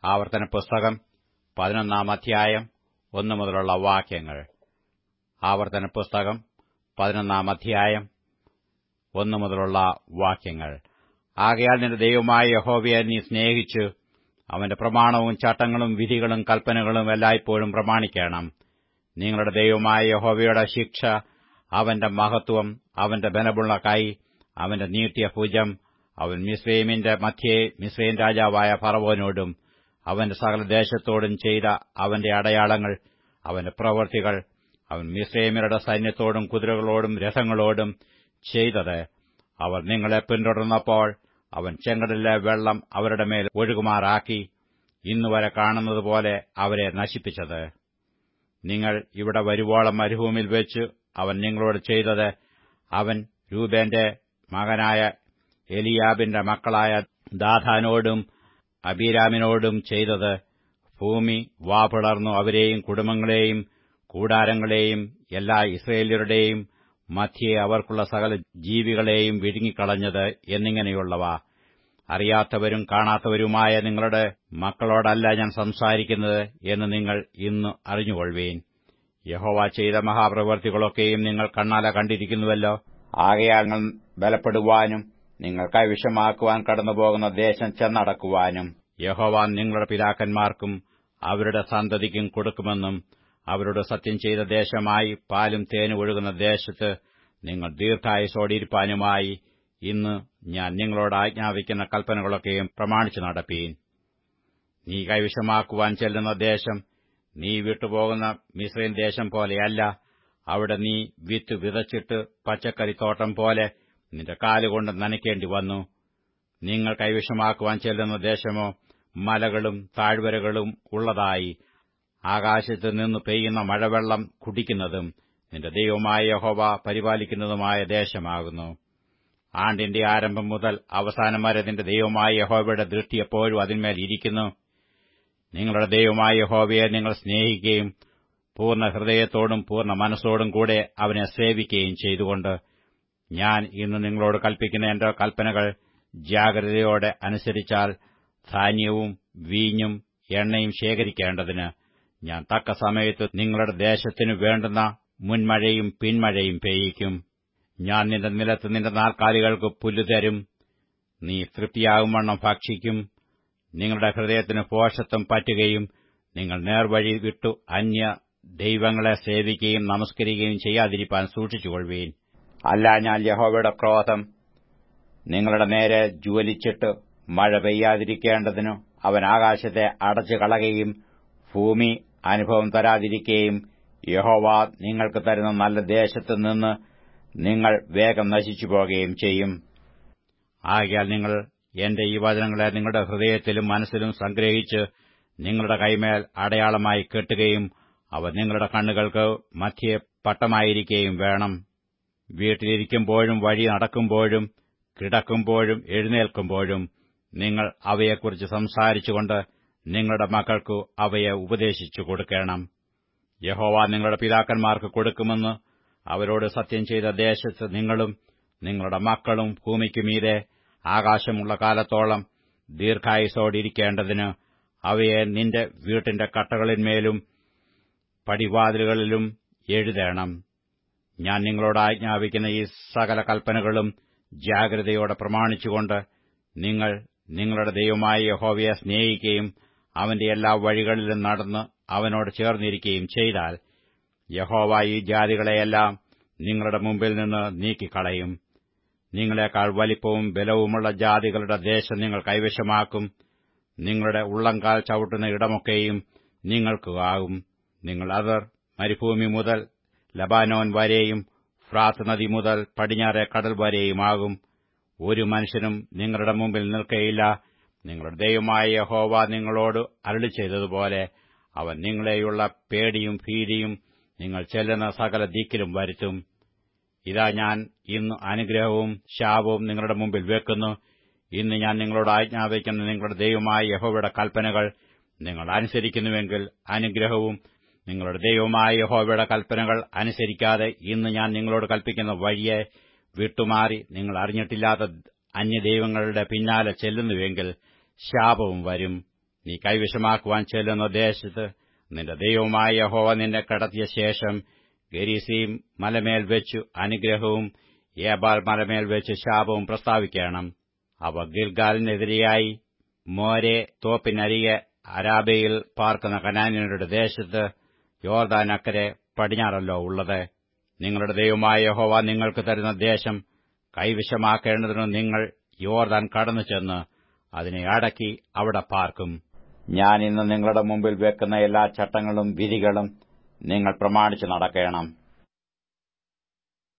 ആവർത്തന പുസ്തകം പതിനൊന്നാം അധ്യായം ഒന്നു മുതലുള്ള വാക്യങ്ങൾ ആവർത്തന പുസ്തകം പതിനൊന്നാം അധ്യായം ഒന്നു മുതലുള്ള വാക്യങ്ങൾ ആകയാൽ നിന്റെ ദൈവമായ യഹോവയെ നീ സ്നേഹിച്ചു അവന്റെ പ്രമാണവും ചട്ടങ്ങളും വിധികളും കൽപ്പനകളും എല്ലായ്പ്പോഴും പ്രമാണിക്കണം നിങ്ങളുടെ ദൈവമായ യഹോവയുടെ ശിക്ഷ അവന്റെ മഹത്വം അവന്റെ ബലമുള്ള കൈ അവന്റെ നീട്ടിയ ഭുജം അവൻ മിസ്രൈമിന്റെ മധ്യേ മിസ്രൈം രാജാവായ ഫറവോനോടും അവന്റെ സകല ദേശത്തോടും ചെയ്ത അവന്റെ അടയാളങ്ങൾ അവന്റെ പ്രവൃത്തികൾ അവൻ മിസ്രൈമ്യരുടെ സൈന്യത്തോടും കുതിരകളോടും രഥങ്ങളോടും ചെയ്തത് അവർ നിങ്ങളെ പിന്തുടർന്നപ്പോൾ അവൻ ചെങ്കടലിലെ വെള്ളം അവരുടെ മേൽ ഒഴുകുമാറാക്കി ഇന്നുവരെ കാണുന്നതുപോലെ അവരെ നശിപ്പിച്ചത് നിങ്ങൾ ഇവിടെ വരുവോളം മരുഭൂമിയിൽ വെച്ച് അവൻ നിങ്ങളോട് ചെയ്തത് അവൻ രൂപേന്റെ മകനായ എലിയാബിന്റെ മക്കളായ ദാഥാനോടും അബീരാമിനോടും ചെയ്തത് ഭൂമി വാപിളർന്നു അവരെയും കുടുംബങ്ങളെയും കൂടാരങ്ങളെയും എല്ലാ ഇസ്രയേല്യരുടെയും മധ്യേ അവർക്കുള്ള സകല ജീവികളെയും വിഴുങ്ങിക്കളഞ്ഞത് എന്നിങ്ങനെയുള്ളവ അറിയാത്തവരും കാണാത്തവരുമായ നിങ്ങളുടെ മക്കളോടല്ല ഞാൻ സംസാരിക്കുന്നത് എന്ന് നിങ്ങൾ ഇന്ന് അറിഞ്ഞുകൊള്ളുവീൻ യഹോവ ചെയ്ത മഹാപ്രവൃത്തികളൊക്കെയും നിങ്ങൾ കണ്ണാല കണ്ടിരിക്കുന്നുവല്ലോ ആകയാൽ നിങ്ങൾ ബലപ്പെടുവാനും നിങ്ങൾ കൈവിഷമാക്കുവാൻ കടന്നുപോകുന്ന ദേശം ചെന്നടക്കുവാനും യഹോവ നിങ്ങളുടെ പിതാക്കന്മാർക്കും അവരുടെ സന്തതിക്കും കൊടുക്കുമെന്നും അവരോട് സത്യം ചെയ്ത ദേശമായി പാലും തേനും ഒഴുകുന്ന ദേശത്ത് നിങ്ങൾ ദീർഘായുസോടിയിരിപ്പാനുമായി ഇന്ന് ഞാൻ നിങ്ങളോട് ആജ്ഞാപിക്കുന്ന കൽപ്പനകളൊക്കെയും പ്രമാണിച്ചു നടപ്പീൻ നീ കൈവിഷമാക്കുവാൻ ചെല്ലുന്ന ദേശം നീ വിട്ടുപോകുന്ന മിശ്രീൻ ദേശം പോലെയല്ല അവിടെ നീ വിത്ത് വിതച്ചിട്ട് പച്ചക്കറിത്തോട്ടം പോലെ നിന്റെ കാലുകൊണ്ട് നനയ്ക്കേണ്ടി വന്നു നിങ്ങൾ കൈവിഷമാക്കുവാൻ ചെല്ലുന്ന ദേശമോ മലകളും താഴ്വരകളും ഉള്ളതായി ആകാശത്ത് നിന്ന് പെയ്യുന്ന മഴവെള്ളം കുടിക്കുന്നതും നിന്റെ ദൈവമായ യഹോവ പരിപാലിക്കുന്നതുമായ ദേശമാകുന്നു ആണ്ടിന്റെ ആരംഭം മുതൽ അവസാനം വരെ നിന്റെ ദൈവമായ യഹോവയുടെ ദൃഷ്ടി എപ്പോഴും അതിന്മേൽ ഇരിക്കുന്നു നിങ്ങളുടെ ദൈവമായ യഹോവയെ നിങ്ങൾ സ്നേഹിക്കുകയും പൂർണ്ണ ഹൃദയത്തോടും പൂർണ്ണ മനസ്സോടും കൂടെ അവനെ സേവിക്കുകയും ചെയ്തുകൊണ്ട് ഞാൻ ഇന്ന് നിങ്ങളോട് കൽപ്പിക്കുന്ന എന്റെ കൽപ്പനകൾ ജാഗ്രതയോടെ അനുസരിച്ചാൽ ധാന്യവും വീഞ്ഞും എണ്ണയും ശേഖരിക്കേണ്ടതിന് ഞാൻ തക്ക സമയത്ത് നിങ്ങളുടെ ദേശത്തിനു വേണ്ടുന്ന മുൻമഴയും പിന്മഴയും പെയ്യിക്കും ഞാൻ നിന്റെ നിലത്ത് നിന്റെ നാൽക്കാലികൾക്ക് പുല്ല് തരും നീ തൃപ്തിയാകും ഭക്ഷിക്കും നിങ്ങളുടെ ഹൃദയത്തിന് പോഷത്വം പറ്റുകയും നിങ്ങൾ നേർവഴി വിട്ടു അന്യ ദൈവങ്ങളെ സേവിക്കുകയും നമസ്കരിക്കുകയും ചെയ്യാതിരിപ്പാൻ സൂക്ഷിച്ചുകൊള്ളുവീൻ അല്ല ഞാൻ യഹോവയുടെ ക്രോധം നിങ്ങളുടെ നേരെ ജ്വലിച്ചിട്ട് മഴ പെയ്യാതിരിക്കേണ്ടതിനു അവൻ ആകാശത്തെ അടച്ചു കളകയും ഭൂമി അനുഭവം തരാതിരിക്കുകയും യഹോവ നിങ്ങൾക്ക് തരുന്ന നല്ല ദേശത്ത് നിന്ന് നിങ്ങൾ വേഗം നശിച്ചു പോകുകയും ചെയ്യും ആകയാൽ നിങ്ങൾ എന്റെ ഈ വചനങ്ങളെ നിങ്ങളുടെ ഹൃദയത്തിലും മനസ്സിലും സംഗ്രഹിച്ച് നിങ്ങളുടെ കൈമേൽ അടയാളമായി കെട്ടുകയും അവ നിങ്ങളുടെ കണ്ണുകൾക്ക് മധ്യേ പട്ടമായിരിക്കുകയും വേണം വീട്ടിലിരിക്കുമ്പോഴും വഴി നടക്കുമ്പോഴും കിടക്കുമ്പോഴും എഴുന്നേൽക്കുമ്പോഴും നിങ്ങൾ അവയെക്കുറിച്ച് സംസാരിച്ചുകൊണ്ട് നിങ്ങളുടെ മക്കൾക്കു അവയെ ഉപദേശിച്ചു കൊടുക്കണം യഹോവ നിങ്ങളുടെ പിതാക്കന്മാർക്ക് കൊടുക്കുമെന്ന് അവരോട് സത്യം ചെയ്ത ദേശത്ത് നിങ്ങളും നിങ്ങളുടെ മക്കളും ഭൂമിക്കുമീതെ ആകാശമുള്ള കാലത്തോളം ദീർഘായുസോടിരിക്കേണ്ടതിന് അവയെ നിന്റെ വീട്ടിന്റെ കട്ടകളിന്മേലും പടിവാതിലുകളിലും എഴുതേണം ഞാൻ നിങ്ങളോട് ആജ്ഞാപിക്കുന്ന ഈ സകല കൽപ്പനകളും ജാഗ്രതയോടെ പ്രമാണിച്ചുകൊണ്ട് നിങ്ങൾ നിങ്ങളുടെ ദൈവമായ യഹോവയെ സ്നേഹിക്കുകയും അവന്റെ എല്ലാ വഴികളിലും നടന്ന് അവനോട് ചേർന്നിരിക്കുകയും ചെയ്താൽ യഹോവ ഈ ജാതികളെയെല്ലാം നിങ്ങളുടെ മുമ്പിൽ നിന്ന് നീക്കിക്കളയും നിങ്ങളെക്കാൾ വലിപ്പവും ബലവുമുള്ള ജാതികളുടെ ദേശം നിങ്ങൾ കൈവശമാക്കും നിങ്ങളുടെ ഉള്ളംകാൽ ചവിട്ടുന്ന ഇടമൊക്കെയും നിങ്ങൾക്ക് ആകും നിങ്ങൾ അതർ മരുഭൂമി മുതൽ ലബാനോൻ വരെയും ഫ്രാത്ത് നദി മുതൽ പടിഞ്ഞാറെ കടൽ വരെയുമാകും ഒരു മനുഷ്യനും നിങ്ങളുടെ മുമ്പിൽ നിൽക്കയില്ല നിങ്ങളുടെ ദൈവമായ യഹോവ നിങ്ങളോട് അരളി ചെയ്തതുപോലെ അവൻ നിങ്ങളെയുള്ള പേടിയും ഭീതിയും നിങ്ങൾ ചെല്ലുന്ന സകല ദിക്കിലും വരുത്തും ഇതാ ഞാൻ ഇന്ന് അനുഗ്രഹവും ശാപവും നിങ്ങളുടെ മുമ്പിൽ വെക്കുന്നു ഇന്ന് ഞാൻ നിങ്ങളോട് ആജ്ഞാപിക്കുന്ന നിങ്ങളുടെ ദൈവമായ യഹോവയുടെ കൽപ്പനകൾ നിങ്ങൾ അനുസരിക്കുന്നുവെങ്കിൽ അനുഗ്രഹവും നിങ്ങളുടെ ദൈവമായ യഹോവയുടെ കൽപ്പനകൾ അനുസരിക്കാതെ ഇന്ന് ഞാൻ നിങ്ങളോട് കൽപ്പിക്കുന്ന വഴിയെ വിട്ടുമാറി നിങ്ങൾ അറിഞ്ഞിട്ടില്ലാത്ത അന്യദൈവങ്ങളുടെ പിന്നാലെ ചെല്ലുന്നുവെങ്കിൽ ശാപവും വരും നീ കൈവശമാക്കുവാൻ ചെല്ലുന്ന ദേശത്ത് നിന്റെ ദൈവമായ യഹോവ നിന്നെ കടത്തിയ ശേഷം ഗരീസീം മലമേൽ വെച്ചു അനുഗ്രഹവും ഏബാൽ മലമേൽ വെച്ച് ശാപവും പ്രസ്താവിക്കണം അവ ഗിൽഗാലിനെതിരെയായി മോരെ തോപ്പിനരികെ അരാബയിൽ പാർക്കുന്ന കനാന്യരുടെ ദേശത്ത് യോർദാനക്കരെ പടിഞ്ഞാറല്ലോ ഉള്ളത് നിങ്ങളുടെ ദൈവമായ യഹോവ നിങ്ങൾക്ക് തരുന്ന ദേശം കൈവശമാക്കേണ്ടതിന് നിങ്ങൾ യോർദാൻ കടന്നു ചെന്ന് അതിനെ അടക്കി അവിടെ പാർക്കും ഞാൻ ഇന്ന് നിങ്ങളുടെ മുമ്പിൽ വെക്കുന്ന എല്ലാ ചട്ടങ്ങളും വിധികളും നിങ്ങൾ പ്രമാണിച്ചു നടക്കണം